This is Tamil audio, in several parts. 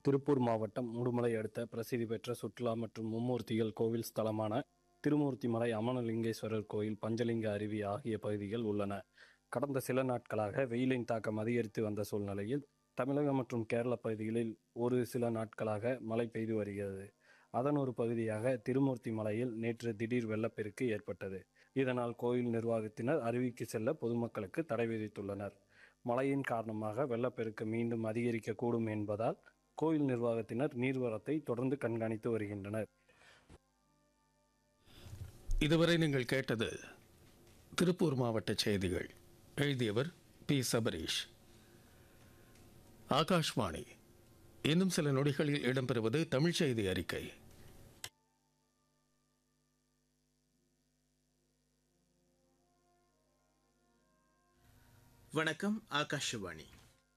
திருப்பூர் மாவட்டம் உடுமலை அடுத்த பிரசித்தி பெற்ற சுற்றுலா மற்றும் மும்மூர்த்திகள் கோவில் ஸ்தலமான திருமூர்த்திமலை அமனலிங்கேஸ்வரர் கோயில் பஞ்சலிங்க அருவி ஆகிய பகுதிகள் உள்ளன கடந்த சில நாட்களாக வெயிலின் தாக்கம் அதிகரித்து வந்த சூழ்நிலையில் தமிழகம் மற்றும் கேரள பகுதிகளில் ஒரு சில நாட்களாக மழை பெய்து வருகிறது அதன் ஒரு பகுதியாக திருமூர்த்தி மலையில் நேற்று திடீர் வெள்ளப்பெருக்கு ஏற்பட்டது இதனால் கோயில் நிர்வாகத்தினர் அருவிக்கு செல்ல பொதுமக்களுக்கு தடை விதித்துள்ளனர் மழையின் காரணமாக வெள்ளப்பெருக்கு மீண்டும் அதிகரிக்கக்கூடும் என்பதால் கோயில் நிர்வாகத்தினர் நீர்வரத்தை தொடர்ந்து கண்காணித்து வருகின்றனர் இதுவரை நீங்கள் கேட்டது திருப்பூர் மாவட்ட செய்திகள் எழுதியவர் பி சபரீஷ் ஆகாஷ்வாணி இன்னும் சில நொடிகளில் இடம்பெறுவது தமிழ் செய்தி அறிக்கை வணக்கம் ஆகாஷவாணி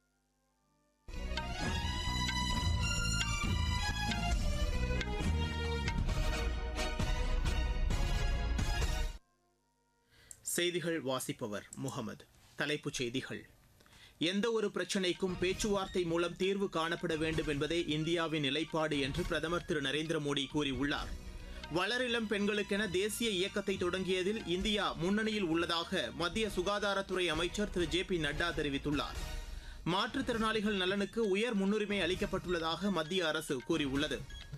செய்திகள் வாசிப்பவர் முகமது தலைப்புச் செய்திகள் எந்த ஒரு பிரச்சினைக்கும் பேச்சுவார்த்தை மூலம் தீர்வு காணப்பட வேண்டும் என்பதே இந்தியாவின் நிலைப்பாடு என்று பிரதமர் திரு நரேந்திர மோடி கூறியுள்ளார் வளரிளம் பெண்களுக்கென தேசிய இயக்கத்தை தொடங்கியதில் இந்தியா முன்னணியில் உள்ளதாக மத்திய சுகாதாரத்துறை அமைச்சர் திரு ஜே பி நட்டா தெரிவித்துள்ளார் மாற்றுத்திறனாளிகள் நலனுக்கு உயர் முன்னுரிமை அளிக்கப்பட்டுள்ளதாக மத்திய அரசு கூறியுள்ளது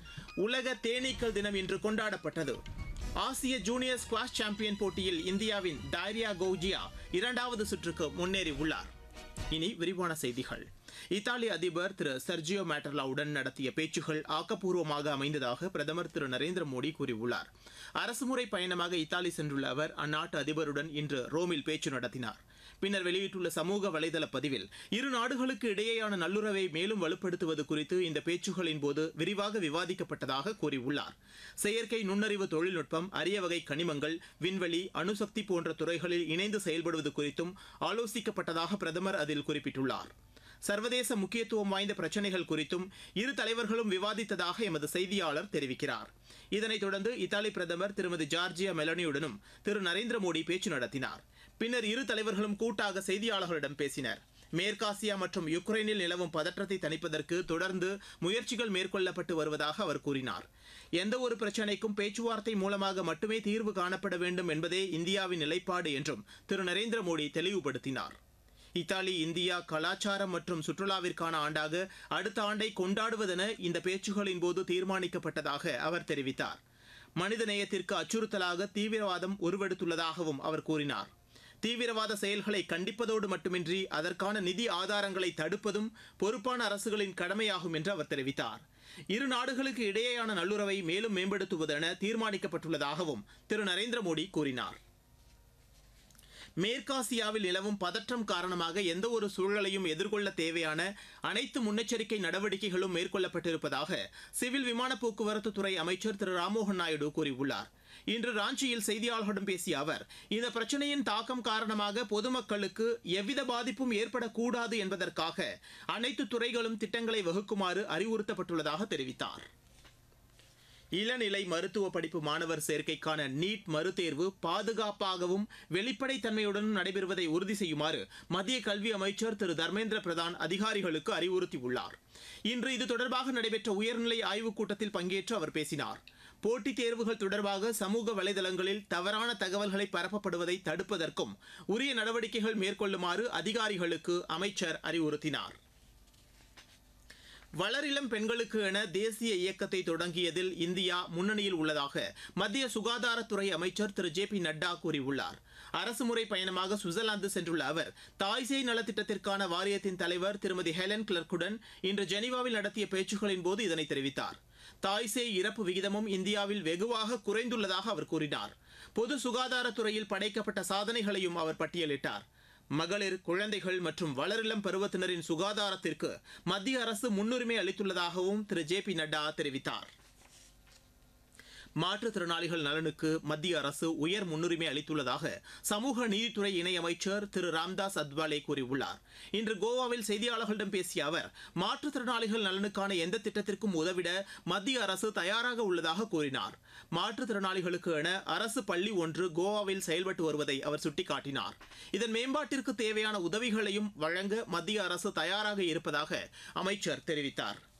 உலக தேனீக்கள் தினம் இன்று கொண்டாடப்பட்டது ஆசிய ஜூனியர் ஸ்குவாஷ் சாம்பியன் போட்டியில் இந்தியாவின் டைரியா கௌஜியா இரண்டாவது சுற்றுக்கு முன்னேறி உள்ளார் இனி விரிவான செய்திகள் இத்தாலி அதிபர் திரு சர்ஜியோ மேட்டர்லாவுடன் நடத்திய பேச்சுகள் ஆக்கப்பூர்வமாக அமைந்ததாக பிரதமர் திரு நரேந்திர மோடி கூறியுள்ளார் அரசுமுறை பயணமாக இத்தாலி சென்றுள்ள அவர் அந்நாட்டு அதிபருடன் இன்று ரோமில் பேச்சு நடத்தினார் பின்னர் வெளியிட்டுள்ள சமூக வலைதள பதிவில் இரு நாடுகளுக்கு இடையேயான நல்லுறவை மேலும் வலுப்படுத்துவது குறித்து இந்த பேச்சுகளின் போது விரிவாக விவாதிக்கப்பட்டதாக கூறியுள்ளார் செயற்கை நுண்ணறிவு தொழில்நுட்பம் அரிய வகை கனிமங்கள் விண்வெளி அணுசக்தி போன்ற துறைகளில் இணைந்து செயல்படுவது குறித்தும் ஆலோசிக்கப்பட்டதாக பிரதமர் அதில் குறிப்பிட்டுள்ளார் சர்வதேச முக்கியத்துவம் வாய்ந்த பிரச்சினைகள் குறித்தும் இரு தலைவர்களும் விவாதித்ததாக எமது செய்தியாளர் தெரிவிக்கிறார் இதனைத் தொடர்ந்து இத்தாலி பிரதமர் திருமதி ஜார்ஜியா மெலனியுடனும் திரு நரேந்திர மோடி பேச்சு நடத்தினார் பின்னர் இரு தலைவர்களும் கூட்டாக செய்தியாளர்களிடம் பேசினர் மேற்காசியா மற்றும் யுக்ரைனில் நிலவும் பதற்றத்தை தணிப்பதற்கு தொடர்ந்து முயற்சிகள் மேற்கொள்ளப்பட்டு வருவதாக அவர் கூறினார் எந்த ஒரு பிரச்சினைக்கும் பேச்சுவார்த்தை மூலமாக மட்டுமே தீர்வு காணப்பட வேண்டும் என்பதே இந்தியாவின் நிலைப்பாடு என்றும் திரு நரேந்திர மோடி தெளிவுபடுத்தினார் இத்தாலி இந்தியா கலாச்சாரம் மற்றும் சுற்றுலாவிற்கான ஆண்டாக அடுத்த ஆண்டை கொண்டாடுவதென இந்த பேச்சுகளின் போது தீர்மானிக்கப்பட்டதாக அவர் தெரிவித்தார் மனித நேயத்திற்கு அச்சுறுத்தலாக தீவிரவாதம் உருவெடுத்துள்ளதாகவும் அவர் கூறினார் தீவிரவாத செயல்களை கண்டிப்பதோடு மட்டுமின்றி அதற்கான நிதி ஆதாரங்களை தடுப்பதும் பொறுப்பான அரசுகளின் கடமையாகும் என்று அவர் தெரிவித்தார் இரு நாடுகளுக்கு இடையேயான நல்லுறவை மேலும் மேம்படுத்துவதென தீர்மானிக்கப்பட்டுள்ளதாகவும் திரு நரேந்திர மோடி கூறினார் மேற்காசியாவில் நிலவும் பதற்றம் காரணமாக எந்த ஒரு சூழலையும் எதிர்கொள்ள தேவையான அனைத்து முன்னெச்சரிக்கை நடவடிக்கைகளும் மேற்கொள்ளப்பட்டிருப்பதாக சிவில் விமான போக்குவரத்து துறை அமைச்சர் திரு ராம்மோகன் நாயுடு கூறியுள்ளார் இன்று ராஞ்சியில் செய்தியாளர்களிடம் பேசிய அவர் இந்த பிரச்சனையின் தாக்கம் காரணமாக பொதுமக்களுக்கு எவ்வித பாதிப்பும் ஏற்படக்கூடாது என்பதற்காக அனைத்து துறைகளும் திட்டங்களை வகுக்குமாறு அறிவுறுத்தப்பட்டுள்ளதாக தெரிவித்தார் இளநிலை மருத்துவ படிப்பு மாணவர் சேர்க்கைக்கான நீட் மறுதேர்வு பாதுகாப்பாகவும் வெளிப்படைத்தன்மையுடனும் நடைபெறுவதை உறுதி செய்யுமாறு மத்திய கல்வி அமைச்சர் திரு தர்மேந்திர பிரதான் அதிகாரிகளுக்கு அறிவுறுத்தியுள்ளார் இன்று இது தொடர்பாக நடைபெற்ற உயர்நிலை ஆய்வுக் கூட்டத்தில் பங்கேற்று அவர் பேசினார் போட்டித் தேர்வுகள் தொடர்பாக சமூக வலைதளங்களில் தவறான தகவல்களை பரப்பப்படுவதை தடுப்பதற்கும் உரிய நடவடிக்கைகள் மேற்கொள்ளுமாறு அதிகாரிகளுக்கு அமைச்சர் அறிவுறுத்தினார் வளரிளம் பெண்களுக்கு என தேசிய இயக்கத்தை தொடங்கியதில் இந்தியா முன்னணியில் உள்ளதாக மத்திய சுகாதாரத்துறை அமைச்சர் திரு ஜே பி நட்டா கூறியுள்ளார் அரசுமுறை பயணமாக சுவிட்சர்லாந்து சென்றுள்ள அவர் தாய்சேய் நலத்திட்டத்திற்கான வாரியத்தின் தலைவர் திருமதி ஹெலன் கிளர்க்குடன் இன்று ஜெனீவாவில் நடத்திய பேச்சுகளின் போது இதனை தெரிவித்தார் தாய்சேய் இறப்பு விகிதமும் இந்தியாவில் வெகுவாக குறைந்துள்ளதாக அவர் கூறினார் பொது சுகாதாரத்துறையில் படைக்கப்பட்ட சாதனைகளையும் அவர் பட்டியலிட்டார் மகளிர் குழந்தைகள் மற்றும் வளரிளம் பருவத்தினரின் சுகாதாரத்திற்கு மத்திய அரசு முன்னுரிமை அளித்துள்ளதாகவும் திரு ஜே பி நட்டா தெரிவித்தார் மாற்றுத்திறனாளிகள் நலனுக்கு மத்திய அரசு உயர் முன்னுரிமை அளித்துள்ளதாக சமூக நீதித்துறை இணையமைச்சர் திரு ராம்தாஸ் அத்வாலே கூறியுள்ளார் இன்று கோவாவில் செய்தியாளர்களிடம் பேசிய அவர் மாற்றுத்திறனாளிகள் நலனுக்கான எந்த திட்டத்திற்கும் உதவிட மத்திய அரசு தயாராக உள்ளதாக கூறினார் மாற்றுத்திறனாளிகளுக்கு என அரசு பள்ளி ஒன்று கோவாவில் செயல்பட்டு வருவதை அவர் சுட்டிக்காட்டினார் இதன் மேம்பாட்டிற்கு தேவையான உதவிகளையும் வழங்க மத்திய அரசு தயாராக இருப்பதாக அமைச்சர் தெரிவித்தார்